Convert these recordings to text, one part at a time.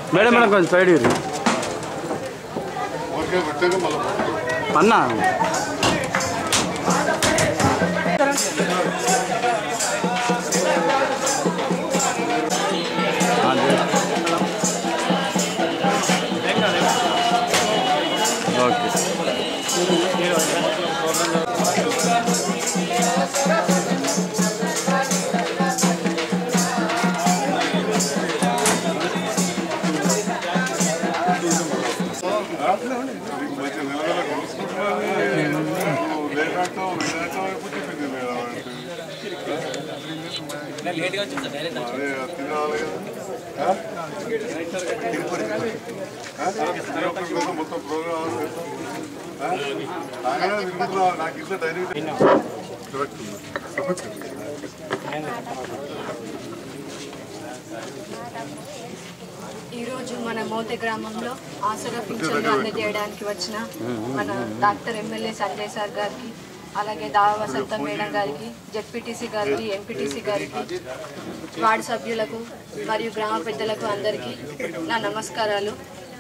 Madam madam కొంచెం side ఇరు అన్నా ఓకే మొత్తం ప్రోగ్రామ్ నాకు ఇంట్లో డైరెక్ట్ ఈరోజు మన మౌత గ్రామంలో ఆసరా పింఛన్లు అందజేయడానికి వచ్చిన మన డాక్టర్ ఎమ్మెల్యే సంజయ్ సార్ గారికి అలాగే దావ వసంత మేడం గారికి జెడ్పీటీసీ గారికి ఎంపీటీసీ గారికి వార్డు సభ్యులకు మరియు గ్రామ పెద్దలకు అందరికీ నా నమస్కారాలు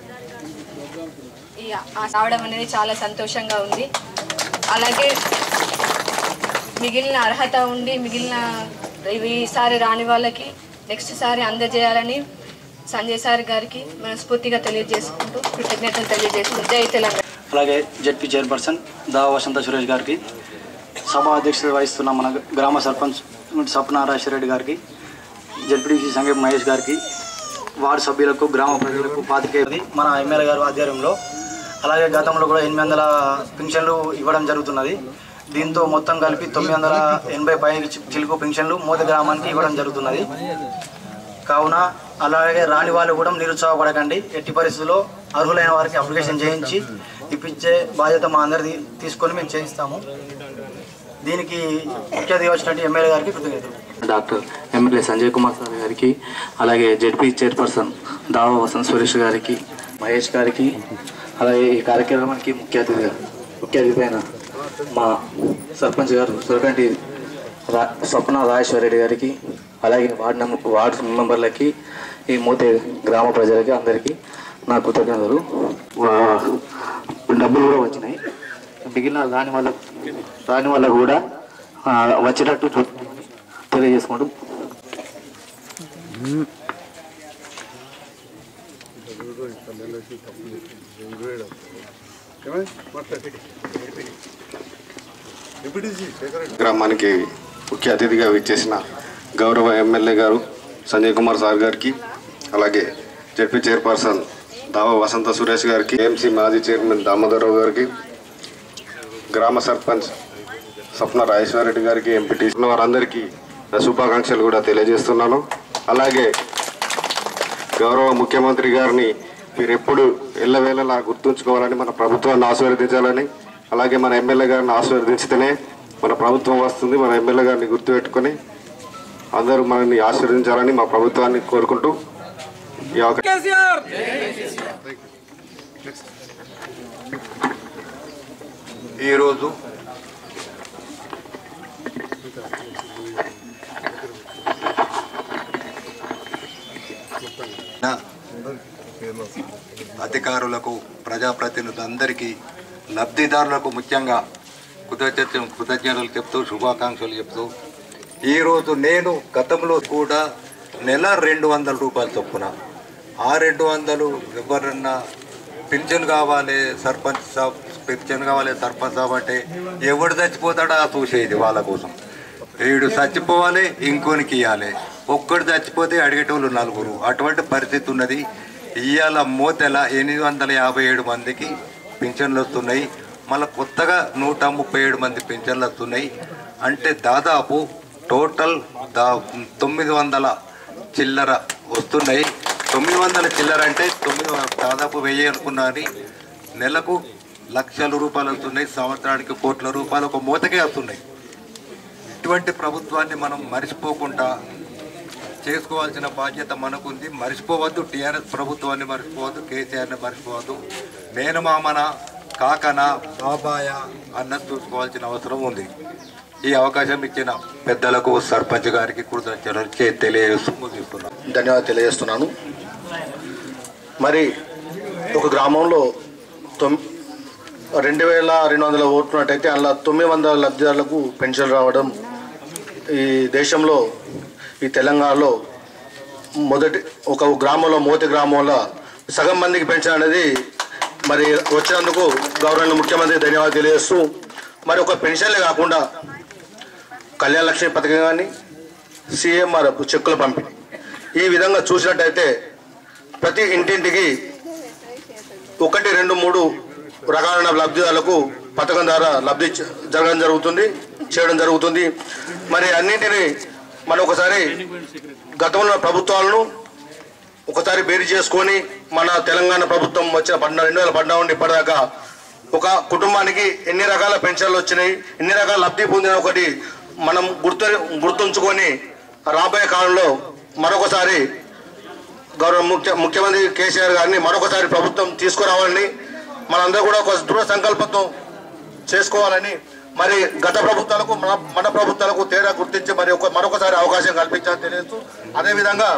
ఈ ఆ రావడం అనేది చాలా సంతోషంగా ఉంది అలాగే మిగిలిన అర్హత ఉండి మిగిలిన ఈసారి రాని వాళ్ళకి నెక్స్ట్ సారి అందజేయాలని సంజయ్ సార్ గారికి మనస్ఫూర్తిగా తెలియజేసుకుంటూ కృతజ్ఞతలు తెలియజేసుకుంటూ జై తెలంగాణ అలాగే జడ్పీ చైర్పర్సన్ దా వసంత సురేష్ గారికి సభా అధ్యక్షత వహిస్తున్న మన గ్రామ సర్పంచ్ సప్న రాజశేఖర గారికి జడ్పీటీసీ సంఘం మహేష్ గారికి వార్డు సభ్యులకు గ్రామ ప్రజలకు పాతికేది మన ఎమ్మెల్యే గారు ఆధ్వర్యంలో అలాగే గతంలో కూడా ఎనిమిది వందల పింఛన్లు ఇవ్వడం జరుగుతున్నది దీంతో మొత్తం కలిపి తొమ్మిది వందల ఎనభై పై చిలుకు పింఛన్లు మూత గ్రామానికి ఇవ్వడం జరుగుతున్నది కావున అలాగే రాని వాళ్ళు కూడా నిరుత్సాహపడకండి ఎట్టి పరిస్థితుల్లో అర్హులైన వారికి అప్లికేషన్ చేయించి ఇప్పించే బాధ్యత మా అందరిది తీసుకొని మేము చేయిస్తాము దీనికి ముఖ్య అతిథిగా వచ్చినట్టు ఎమ్మెల్యే గారికి కృతజ్ఞతలు doctor MLA Sanjay Kumar sir గారికి అలాగే జెడ్పీ చైర్పర్సన్ దావా వసంత్ సురేష్ గారికి మహేష్ గారికి అలాగే ఈ కార్యక్రమానికి ముఖ్య అతిథిగా ముఖ్య అతిథి అయిన మా సర్పంచ్ గారు సురకంటి రా స్వప్న రాజేశ్వర రెడ్డి గారికి అలాగే వార్డు నం- వార్డు మెంబర్లకి ఈ మూతే గ్రామ ప్రజలకి అందరికీ నా కృతజ్ఞతలు వా- డబ్బులు కూడా వచ్చినాయి మిగిలిన రాని వాళ్ళ రాని వాళ్ళకు కూడా ఆ, వచ్చేటట్టు చూ- తెలియజేసుకుంటూ గ్రామానికి ముఖ్య అతిథిగా విచ్చేసిన గౌరవ ఎమ్మెల్యే గారు సంజయ్ కుమార్ సార్ గారికి అలాగే జడ్పీ చైర్పర్సన్ దావ వసంత సురేష్ గారికి ఏఎంసీ మాజీ చైర్మన్ దామోదరరావు గారికి గ్రామ సర్పంచ్ స్వప్న రాజేశ్వరరెడ్డి గారికి ఎంపీటీ వారందరికీ నా శుభాకాంక్షలు కూడా తెలియజేస్తున్నాను అలాగే గౌరవ ముఖ్యమంత్రి గారిని మీరు ఎప్పుడు ఎల్లవేళలా గుర్తుంచుకోవాలని మన ప్రభుత్వాన్ని ఆశీర్వదించాలని అలాగే మన ఎమ్మెల్యే గారిని ఆశీర్వదించితేనే మన ప్రభుత్వం వస్తుంది మన ఎమ్మెల్యే గారిని గుర్తుపెట్టుకొని అందరూ మనల్ని ఆశీర్వదించాలని మా ప్రభుత్వాన్ని కోరుకుంటూ ఈ అవకాశం ఈరోజు నా అధికారులకు ప్రజాప్రతినిధులందరికీ లబ్ధిదారులకు ముఖ్యంగా కృతజ్ఞత కృతజ్ఞతలు చెప్తూ శుభాకాంక్షలు చెప్తూ ఈరోజు నేను గతంలో కూడా నెల రెండు వందల రూపాయలు చొప్పున ఆ రెండు వందలు ఎవరన్నా పింఛన్ కావాలి సర్పంచ్ సాబ్ పింఛన్ కావాలి సర్పంచ్ సాబ్ అంటే ఎవడు చచ్చిపోతాడో ఆ చూసేది వాళ్ళ కోసం వీడు చచ్చిపోవాలి ఇంకోనికి ఇవ్వాలి ఒక్కడు చచ్చిపోతే అడిగేటోళ్ళు నలుగురు అటువంటి పరిస్థితి ఉన్నది ఇవాళ మూతెల ఎనిమిది వందల యాభై ఏడు మందికి పింఛన్లు వస్తున్నాయి మళ్ళీ కొత్తగా నూట ముప్పై ఏడు మంది పింఛన్లు వస్తున్నాయి అంటే దాదాపు టోటల్ దా తొమ్మిది వందల చిల్లర వస్తున్నాయి తొమ్మిది వందల చిల్లర అంటే తొమ్మిది వ- దాదాపు వెయ్యి అనుకున్నది నెలకు లక్షల రూపాయలు వస్తున్నాయి సంవత్సరానికి కోట్ల రూపాయలు ఒక మూతకే వస్తున్నాయి ఇటువంటి ప్రభుత్వాన్ని మనం మర్చిపోకుండా చేసుకోవాల్సిన బాధ్యత మనకుంది మర్చిపోవద్దు టీఆర్ఎస్ ప్రభుత్వాన్ని మర్చిపోవద్దు కేసీఆర్ని మర్చిపోవద్దు మేనమామన కాకన బాబాయ అన్నది చూసుకోవాల్సిన అవసరం ఉంది ఈ అవకాశం ఇచ్చిన పెద్దలకు సర్పంచ్ గారికి కృతజ్ఞతలు చే- తెలియజేస్తూ ముగిస్తున్నాను ధన్యవాదాలు తెలియజేస్తున్నాను మరి ఒక గ్రామంలో తొమ్ రెండు వేల రెండు వందల ఓటున్నట్టయితే అలా తొమ్మిది వందల లబ్ధిదారులకు పెన్షన్ రావడం ఈ దేశంలో ఈ తెలంగాణలో మొదటి ఒక గ్రామంలో మోతి గ్రామంలో సగం మందికి పెన్షన్ అనేది మరి వచ్చినందుకు గౌరవ ముఖ్యమంత్రి ధన్యవాదాలు తెలియజేస్తూ మరి ఒక పెన్షన్లే కాకుండా కళ్యాణ లక్ష్మి పథకం కానీ సీఎంఆర్ చెక్కుల పంపిణీ ఈ విధంగా చూసినట్టయితే ప్రతి ఇంటింటికి ఒకటి రెండు మూడు రకాలైన లబ్ధిదారులకు పథకం ద్వారా లబ్ధి చ- జరగడం జరుగుతుంది చేయడం జరుగుతుంది మరి అన్నింటినీ మనం ఒకసారి గతంలో ప్రభుత్వాలను ఒకసారి బేరీ చేసుకొని మన తెలంగాణ ప్రభుత్వం వచ్చిన పద్నా రెండు వేల పద్నాలుగు నుండి ఇప్పటిదాకా ఒక కుటుంబానికి ఎన్ని రకాల పెన్షన్లు వచ్చినాయి ఎన్ని రకాల లబ్ధి పొందిన ఒకటి మనం గుర్తు గుర్తుంచుకొని రాబోయే కాలంలో మరొకసారి గౌరవ ముఖ్య ముఖ్యమంత్రి కేసీఆర్ గారిని మరొకసారి ప్రభుత్వం తీసుకురావాలని మనందరూ కూడా ఒక దృఢ సంకల్పంతో చేసుకోవాలని మరి గత ప్రభుత్వాలకు మన మన ప్రభుత్వాలకు తేడా గుర్తించి మరి ఒక మరొకసారి అవకాశం కల్పించాలని తెలియజేస్తూ అదేవిధంగా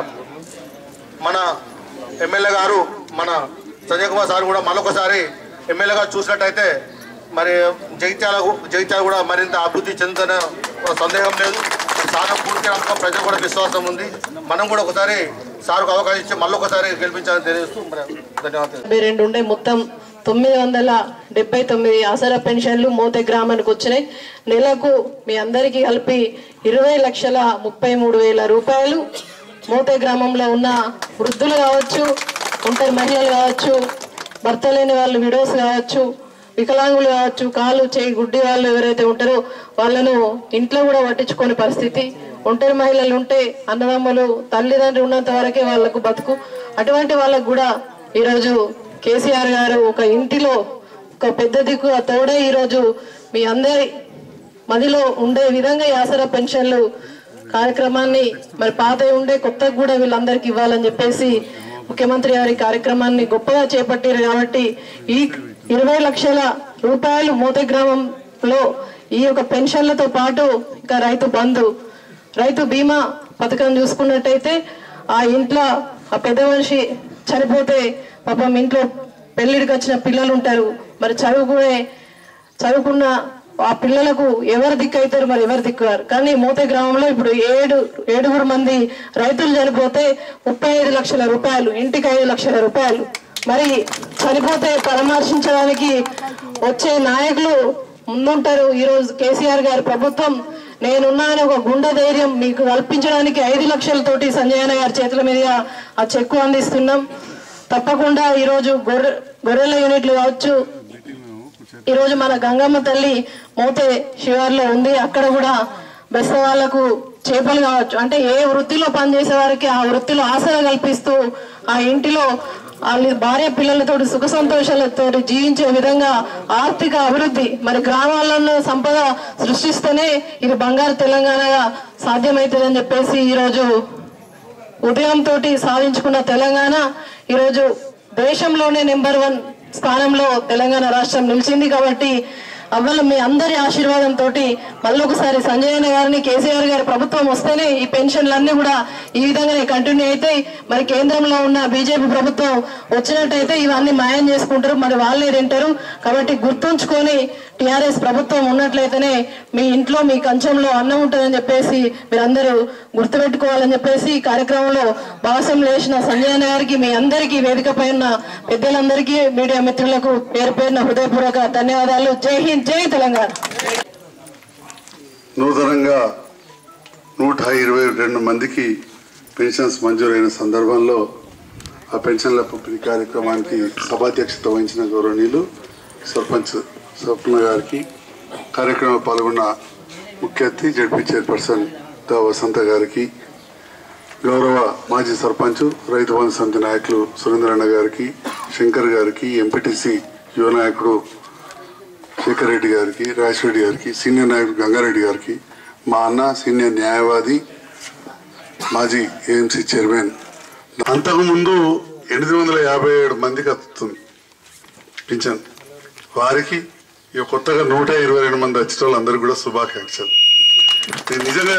మన ఎమ్మెల్యే గారు మన సంజయ్ కుమార్ సార్ కూడా మరొకసారి ఎమ్మెల్యేగా చూసినట్టయితే మరి జగిత్యాలకు జగిత్యాల కూడా మరింత అభివృద్ధి చెందుతున్న సందేహం లేదు సార్ పూర్తి నమ్మకం ప్రజలు కూడా విశ్వాసం ఉంది మనం కూడా ఒకసారి సార్కు అవకాశం ఇచ్చి మళ్ళొకసారి గెలిపించాలని తెలియజేస్తూ మరి ధన్యవాదాలు డెబ్బై రెండు ఉండే మొత్తం తొమ్మిది వందల డెబ్బై తొమ్మిది ఆసరా పెన్షన్లు మోతే గ్రామానికి వచ్చినాయి నెలకు మీ అందరికీ కలిపి ఇరవై లక్షల ముప్పై మూడు వేల రూపాయలు మోతే గ్రామంలో ఉన్న వృద్ధులు కావచ్చు ఒంటరి మహిళలు కావచ్చు భర్త లేని వాళ్ళు విడోస్ కావచ్చు వికలాంగులు కావచ్చు కాలు చేయి గుడ్డి వాళ్ళు ఎవరైతే ఉంటారో వాళ్ళను ఇంట్లో కూడా పట్టించుకోని పరిస్థితి ఒంటరి మహిళలు ఉంటే అన్నదమ్ములు తల్లిదండ్రులు ఉన్నంత వరకే వాళ్ళకు బతుకు అటువంటి వాళ్ళకు కూడా ఈరోజు కేసీఆర్ గారు ఒక ఇంటిలో ఒక పెద్ద దిక్కు తోడే ఈరోజు మీ అందరి మదిలో ఉండే విధంగా ఈ ఆసరా పెన్షన్లు కార్యక్రమాన్ని మరి పాత ఉండే కొత్తగా కూడా వీళ్ళందరికీ ఇవ్వాలని చెప్పేసి ముఖ్యమంత్రి గారి కార్యక్రమాన్ని గొప్పగా చేపట్టారు కాబట్టి ఈ ఇరవై లక్షల రూపాయలు మోతే గ్రామంలో ఈ యొక్క పెన్షన్లతో పాటు ఇంకా రైతు బంధు రైతు బీమా పథకం చూసుకున్నట్టయితే ఆ ఇంట్లో ఆ పెద్ద మనిషి చనిపోతే పాపం ఇంట్లో పెళ్లిడికి వచ్చిన పిల్లలు ఉంటారు మరి చదువుకునే చదువుకున్న ఆ పిల్లలకు ఎవరు దిక్కు అవుతారు మరి ఎవరు దిక్కువారు కానీ మోతే గ్రామంలో ఇప్పుడు ఏడు ఏడుగురు మంది రైతులు చనిపోతే ముప్పై ఐదు లక్షల రూపాయలు ఇంటికి ఐదు లక్షల రూపాయలు మరి చనిపోతే పరామర్శించడానికి వచ్చే నాయకులు ముందుంటారు ఈరోజు కేసీఆర్ గారి ప్రభుత్వం నేనున్నాను ఒక గుండె ధైర్యం మీకు కల్పించడానికి ఐదు లక్షలతోటి సంజయన గారి చేతుల మీదుగా ఆ చెక్కు అందిస్తున్నాం తప్పకుండా ఈరోజు గొర్రె గొర్రెల యూనిట్లు కావచ్చు ఈరోజు మన గంగమ్మ తల్లి మోతే శివార్లో ఉంది అక్కడ కూడా బెస్త వాళ్ళకు చేపలు కావచ్చు అంటే ఏ వృత్తిలో పనిచేసే వారికి ఆ వృత్తిలో ఆసరా కల్పిస్తూ ఆ ఇంటిలో వాళ్ళ భార్య పిల్లలతో సుఖ సంతోషాలతో జీవించే విధంగా ఆర్థిక అభివృద్ధి మరి గ్రామాలలో సంపద సృష్టిస్తేనే ఇది బంగారు తెలంగాణగా సాధ్యమవుతుందని చెప్పేసి ఈరోజు ఉదయం తోటి సాధించుకున్న తెలంగాణ ఈరోజు దేశంలోనే నెంబర్ వన్ స్థానంలో తెలంగాణ రాష్ట్రం నిలిచింది కాబట్టి అవ్వల మీ అందరి ఆశీర్వాదం తోటి మళ్ళొకసారి సంజయ్ అన్న గారిని కేసీఆర్ గారి ప్రభుత్వం వస్తేనే ఈ పెన్షన్లన్నీ కూడా ఈ విధంగానే కంటిన్యూ అవుతాయి మరి కేంద్రంలో ఉన్న బీజేపీ ప్రభుత్వం వచ్చినట్టయితే ఇవన్నీ మాయం చేసుకుంటారు మరి వాళ్ళే తింటారు కాబట్టి గుర్తుంచుకొని టిఆర్ఎస్ ప్రభుత్వం ఉన్నట్లయితేనే మీ ఇంట్లో మీ కంచంలో అన్నం ఉంటుందని చెప్పేసి మీరందరూ గుర్తుపెట్టుకోవాలని చెప్పేసి ఈ కార్యక్రమంలో భాగస్వం లేచిన సంజయ్ అన్న గారికి మీ అందరికీ వేదిక పైన పెద్దలందరికీ మీడియా మిత్రులకు పేరు పేరున హృదయపూర్వక ధన్యవాదాలు జై హింద్ జై తెలంగాణ నూతనంగా నూట ఇరవై రెండు మందికి పెన్షన్స్ మంజూరైన సందర్భంలో ఆ పెన్షన్ల పంపిణీ కార్యక్రమానికి సభాధ్యక్షత వహించిన గౌరవనీయులు సర్పంచ్ స్వప్న గారికి కార్యక్రమంలో పాల్గొన్న ముఖ్య అతిథి జడ్పీ చైర్పర్సన్ దా వసంత గారికి గౌరవ మాజీ సర్పంచ్ రైతు బంధు సమితి నాయకులు సురేంద్రన్న గారికి శంకర్ గారికి ఎంపీటీసీ యువ నాయకుడు శేఖర్ రెడ్డి గారికి రాజేష్ రెడ్డి గారికి సీనియర్ నాయకుడు గంగారెడ్డి గారికి మా అన్న సీనియర్ న్యాయవాది మాజీ ఏఎంసీ చైర్మన్ అంతకుముందు ఎనిమిది వందల యాభై ఏడు మందికి వస్తుంది పింఛన్ వారికి ఇక కొత్తగా నూట ఇరవై రెండు మంది వచ్చిన వాళ్ళందరికీ కూడా శుభాకాంక్షలు ఇది నిజంగా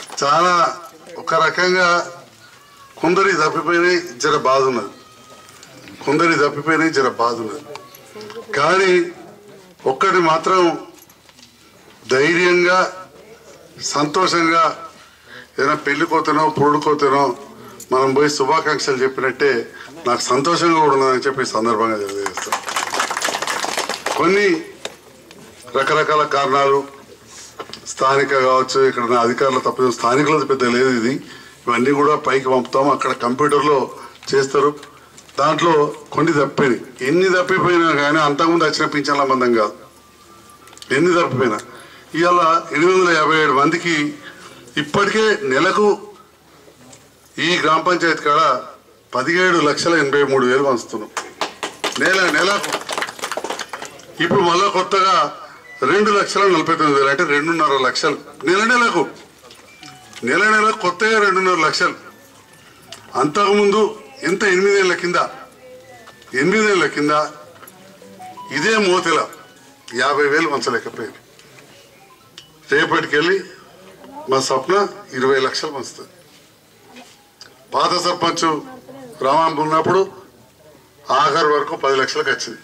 చాలా ఒక రకంగా కొందరి తప్పిపోయినాయి జర బాధ ఉన్నది కొందరి తప్పిపోయినాయి జర బాధ ఉన్నది కానీ ఒక్కటి మాత్రం ధైర్యంగా సంతోషంగా ఏదైనా పెళ్ళికోతనో పొడుకోతనో మనం పోయి శుభాకాంక్షలు చెప్పినట్టే నాకు సంతోషంగా కూడా ఉన్నదని చెప్పి ఈ సందర్భంగా తెలియజేస్తాను కొన్ని రకరకాల కారణాలు స్థానిక కావచ్చు ఇక్కడ నా అధికారులు తప్ప స్థానికులది పెద్ద లేదు ఇది ఇవన్నీ కూడా పైకి పంపుతాము అక్కడ కంప్యూటర్లో చేస్తారు దాంట్లో కొన్ని తప్పిపోయినాయి ఎన్ని తప్పిపోయినా కానీ అంతకుముందు వచ్చిన పింఛన్ల మందం కాదు ఎన్ని తప్పిపోయినా ఇవాళ ఎనిమిది వందల యాభై ఏడు మందికి ఇప్పటికే నెలకు ఈ గ్రామ పంచాయతీ కాడ పదిహేడు లక్షల ఎనభై మూడు వేలు పంచుతున్నాం నెల నెలకు ఇప్పుడు మళ్ళా కొత్తగా రెండు లక్షల నలభై తొమ్మిది వేలు అంటే రెండున్నర లక్షలు నెల నెలకు నెల నెల కొత్తగా రెండున్నర లక్షలు అంతకుముందు ఎంత ఎనిమిదేళ్ల కింద ఎనిమిదేళ్ల కింద ఇదే మోతిల యాభై వేలు పంచలేకపోయింది రేపటికెళ్ళి మా స్వప్న ఇరవై లక్షలు పంచుతుంది పాత సర్పంచ్ రామాంబు ఉన్నప్పుడు ఆఖరి వరకు పది లక్షలకు వచ్చింది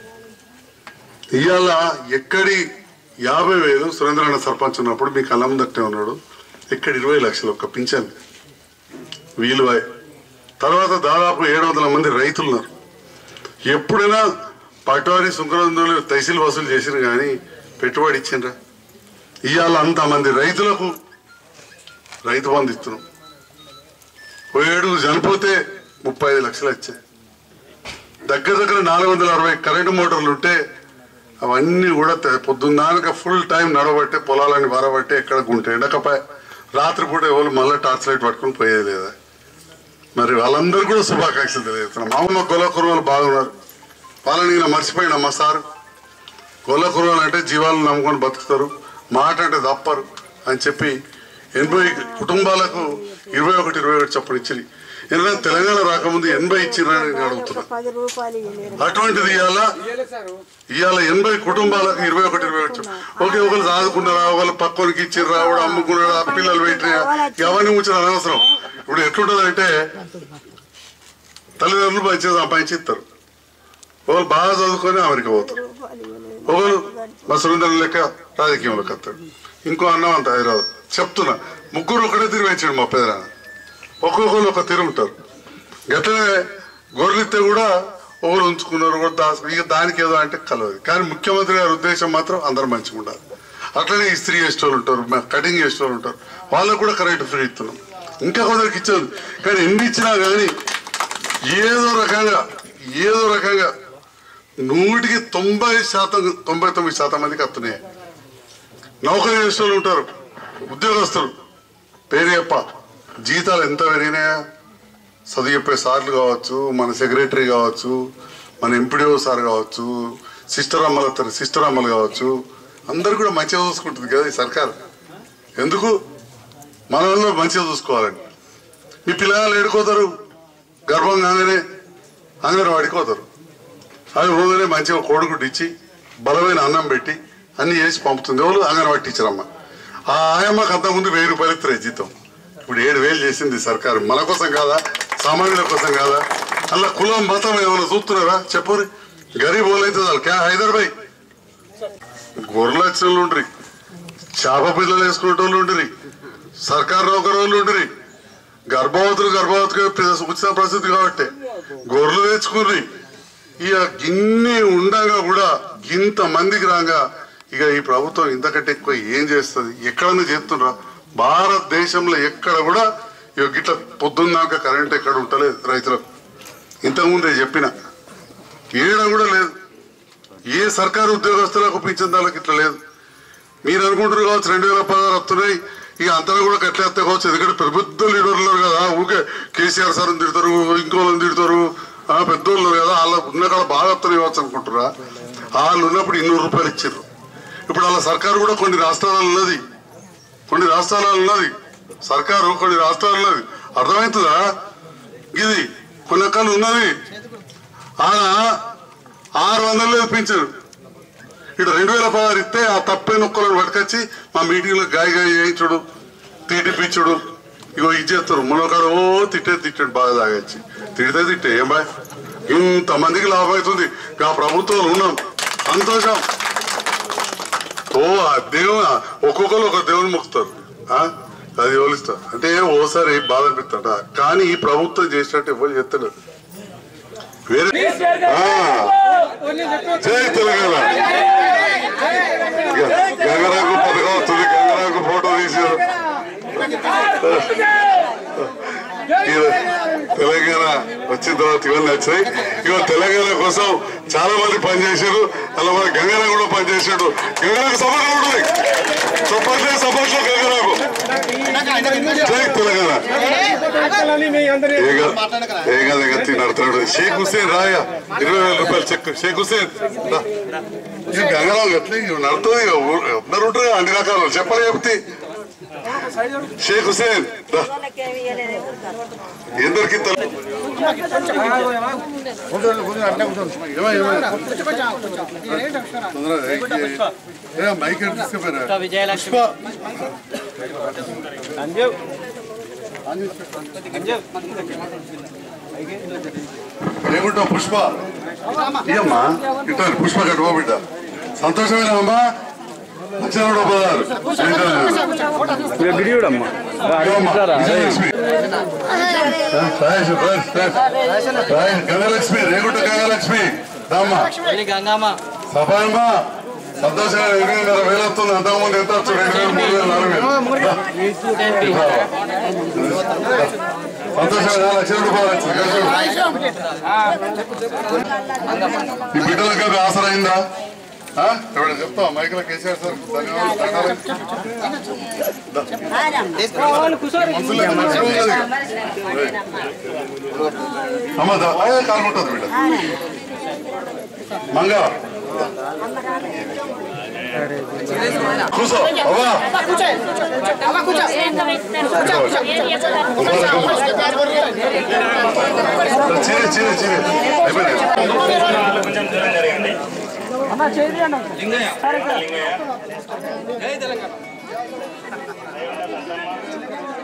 ఇవాళ ఎక్కడి యాభై వేలు సురేంద్రన్న సర్పంచ్ ఉన్నప్పుడు మీకు అన్నం దట్టే ఉన్నాడు ఇక్కడ ఇరవై లక్షలు ఒక్క పింఛన్ వీలువాయ్ తర్వాత దాదాపు ఏడు వందల మంది రైతులు ఉన్నారు ఎప్పుడైనా పటవారి సుంకరందులు తహసీల్ వసూలు చేసిరు కానీ పెట్టుబడి ఇచ్చిండ్రా ఇవాళ అంతమంది రైతులకు రైతు బంధు ఇస్తున్నాం ఓ ఏడు చనిపోతే ముప్పై ఐదు లక్షలు వచ్చాయి దగ్గర దగ్గర నాలుగు వందల అరవై కరెంటు మోటార్లు ఉంటే అవన్నీ కూడా తె- పొద్దున్నాక ఫుల్ టైం నడబట్టే పొలాలని వరబట్టే ఎక్కడ గుంటే ఎండకపాయ రాత్రిపూట ఎవరు మళ్ళీ టార్చ్ లైట్ పట్టుకుని పోయేది లేదా మరి వాళ్ళందరూ కూడా శుభాకాంక్షలు తెలియజేస్తున్నాం మామూలు గొల్ల కుర్రలు బాగున్నారు వాళ్ళని ఈయన మర్చిపోయినా మా సార్ గొల్ల కుర్రలు అంటే జీవాలను నమ్ముకొని బతుకుతారు మాట అంటే తప్పరు అని చెప్పి ఎనభై కుటుంబాలకు ఇరవై ఒకటి ఇరవై ఒకటి చప్పుడు ఇచ్చింది ఎందుకంటే తెలంగాణ రాకముందు ఎనభై ఇచ్చిరని నేను అడుగుతున్నా అటువంటిది ఇవాళ ఇవాళ ఎనభై కుటుంబాలకు ఇరవై ఒకటి ఇరవై ఒకటి ఓకే ఒకరు చదువుకున్నారా ఒకరు పక్కనికి ఇచ్చిర్రా వాడు అమ్ముకున్నాడా పిల్లలు పెట్టినా ఎవరిని ముచ్చిన అనవసరం ఇప్పుడు ఎట్లుంటది అంటే తల్లిదండ్రులు మంచిగా సంపాదించి ఇస్తారు ఒకరు బాగా చదువుకొని అమెరికా పోతారు ఒకరు మా సురేంద్ర లెక్క రాజకీయంలోకి వస్తాడు ఇంకో అన్నం అంత హైదరాబాద్ చెప్తున్నా ముగ్గురు ఒకటే తిరిగి వచ్చాడు మా పెదనాన్న ఒక్కొక్కరు ఒక తిరు ఉంటారు గట్లనే గొర్రెలిస్తే కూడా ఒకరు ఉంచుకున్నారు ఒకరు దాచుకున్నారు ఇక దానికి ఏదో అంటే కలవదు కానీ ముఖ్యమంత్రి గారి ఉద్దేశం మాత్రం అందరూ మంచిగా ఉండాలి అట్లనే ఇస్త్రీ చేసేవాళ్ళు ఉంటారు మ- కటింగ్ చేసేవాళ్ళు ఉంటారు వాళ్ళకు కూడా కరెంట్ ఫ్రీ ఇస్తున్నాం ఇంకా కొందరికి ఇచ్చేది కానీ ఎన్ని ఇచ్చినా కానీ ఏదో రకంగా ఏదో రకంగా నూటికి తొంభై శాతం తొంభై తొమ్మిది శాతం మందికి వస్తున్నాయి నౌకరీ చేసే వాళ్ళు ఉంటారు ఉద్యోగస్తులు పేరు చెప్ప జీతాలు ఎంత పెరిగినాయా చదువు చెప్పే సార్లు కావచ్చు మన సెక్రటరీ కావచ్చు మన ఎంపీడీఓ సార్ కావచ్చు సిస్టర్ అమ్మలు సిస్టర్ అమ్మలు కావచ్చు అందరు కూడా మంచిగా చూసుకుంటుంది కదా ఈ సర్కార్ ఎందుకు మన వాళ్ళు మంచిగా చూసుకోవాలని మీ పిల్లలు ఏడుకోతారు గర్భం కాగానే అంగన్వాడికి పోతారు అవి పోగానే మంచిగా కోడిగుడ్డు ఇచ్చి బలమైన అన్నం పెట్టి అన్ని చేసి పంపుతుంది ఎవరు అంగన్వాడి టీచర్ అమ్మ ఆ ఆయమ్మకి అంతకుముందు వెయ్యి రూపాయలు ఇస్తారు జీతం ఇప్పుడు ఏడు వేలు చేసింది సర్కారు మన కోసం కాదా సామాన్యుల కోసం కాదా అలా కులం మతం ఏమైనా చూస్తున్నారా చెప్పరు గరీబ్ వాళ్ళు అయితే చాలు క్యా హైదరాబాద్ గొర్రెలు వచ్చిన వాళ్ళు ఉండ్రి చేప పిల్లలు వేసుకునే వాళ్ళు ఉండ్రి సర్కారు నౌకరు వాళ్ళు ఉండ్రి గర్భవతులు గర్భవతిగా ఉచిత పరిస్థితి కాబట్టి గొర్రెలు తెచ్చుకుని ఇక గిన్ని ఉండగా కూడా ఇంత మందికి రాగా ఇక ఈ ప్రభుత్వం ఇంతకంటే ఎక్కువ ఏం చేస్తుంది ఎక్కడన్నా చేస్తుండ్రా భారతదేశంలో ఎక్కడ కూడా ఇక గిట్ల పొద్దున్నాక కరెంట్ ఎక్కడ ఉంటలేదు రైతులకు ఇంతకుముందే చెప్పిన ఏడ కూడా లేదు ఏ సర్కారు ఉద్యోగస్తులకు పింఛన్దాలకు ఇట్లా లేదు మీరు అనుకుంటారు కావచ్చు రెండు వేల పదహారు వస్తున్నాయి ఇక అంతలో కూడా కట్లే వస్తే కావచ్చు ఎందుకంటే పెద్ద లీడర్లు ఉన్నారు కదా ఊకే కేసీఆర్ సార్ తిడతారు ఇంకోళ్ళని తిడతారు ఆ పెద్దోళ్ళు ఉన్నారు కదా వాళ్ళ ఉన్న కాడ బాగా వస్తున్నాయి కావచ్చు అనుకుంటారా వాళ్ళు ఉన్నప్పుడు ఇన్నూరు రూపాయలు ఇచ్చారు ఇప్పుడు వాళ్ళ సర్కారు కూడా కొన్ని రాష్ట్రాలలో ఉన్నది కొన్ని రాష్ట్రాలలో ఉన్నది సర్కారు కొన్ని రాష్ట్రాలలో ఉన్నది అర్థమవుతుందా ఇది కొన్ని రకాలు ఉన్నది ఆయన ఆరు వందలు పెంచారు ఇటు రెండు వేల పదహారు ఇస్తే ఆ తప్పే నొక్కలను పట్టుకొచ్చి మా మీటింగ్లో గాయ గాయ చేయించుడు తీటిపించుడు ఇగో ఇది చేస్తారు మనోకాడు ఓ తిట్టే తిట్టాడు బాగా తాగొచ్చి తిడితే తిట్టే ఏం బాయ్ ఇంతమందికి లాభం అవుతుంది ఆ ప్రభుత్వాలు ఉన్నాం సంతోషం ఓ ఆ దేవుని ఒక్కొక్కరు ఒక దేవుని మొక్కుతారు ఆ? అది ఎవరిస్తారు అంటే ఓసారి బాధ అనిపిస్తాడ కానీ ఈ ప్రభుత్వం చేసినట్టు ఎవరు చెప్తారు వేరే ఆ. జై తెలంగాణ గంగరాకు పథకం వస్తుంది గంగరాకు ఫోటో తీసారు ఈ తెలంగాణ వచ్చిన తర్వాత ఇవన్నీ వచ్చాయి ఇవాళ తెలంగాణ కోసం చాలా మంది పనిచేశారు అలా మన గంగరా కూడా పనిచేశాడు గంగరాకు సపోర్ట్ ఉంటుంది సపోర్ట్ సపోర్ట్ గంగరాకు జై తెలంగాణ ఏగా దగ్గర నడుతున్నాడు షేక్ హుసేన్ రాయ ఇరవై వేల రూపాయలు చెక్ షేక్ హుసేన్ రా. ఈ గంగరావు ఎట్లా ఇవి నడుతుంది ఇక ఊ- అందరూ ఉంటారు అన్ని రకాలు చెప్పలే చెప్తే షేక్ హుసేన్ రా. ఎందరికి ఇంత మైక్ విజయలక్ష్మి ఏముంటావు పుష్ప ఇయ్యమ్మా ఇట్లా పుష్ప కట్టుకో బిడ్డ సంతోషమైన అమ్మా లక్షణుడు పదారు గిడియుడమ్మా గంగలక్ష్మి రేగుంట గంగలక్ష్మి రామ్మా గంగమ్మ సఫాయమ్మా సంతోషంగా ఎనిమిదిన్నర వేలు వస్తుంది అంతకుముందు ఎంత వచ్చు రెండు వేలు మూడు వేలు నాలుగు వేలు రా. సంతోషంగా లక్ష రూపాయలు వచ్చింది ఈ బిడ్డలకు అది ఆసరైందా ఆ? ఎవరైనా చెప్తావా మైకులో కేసీఆర్ సార్ ధన్యవాదాలు దండాలు. మనుషులకు మంచిగా ఉన్నది. అమ్మ దా అయ్యే కాలు ఉంటుంది బిడ్డ మంగ కూసో అవ్వా చీరే చీరే చీరే అయిపోయింది జై తెలంగాణ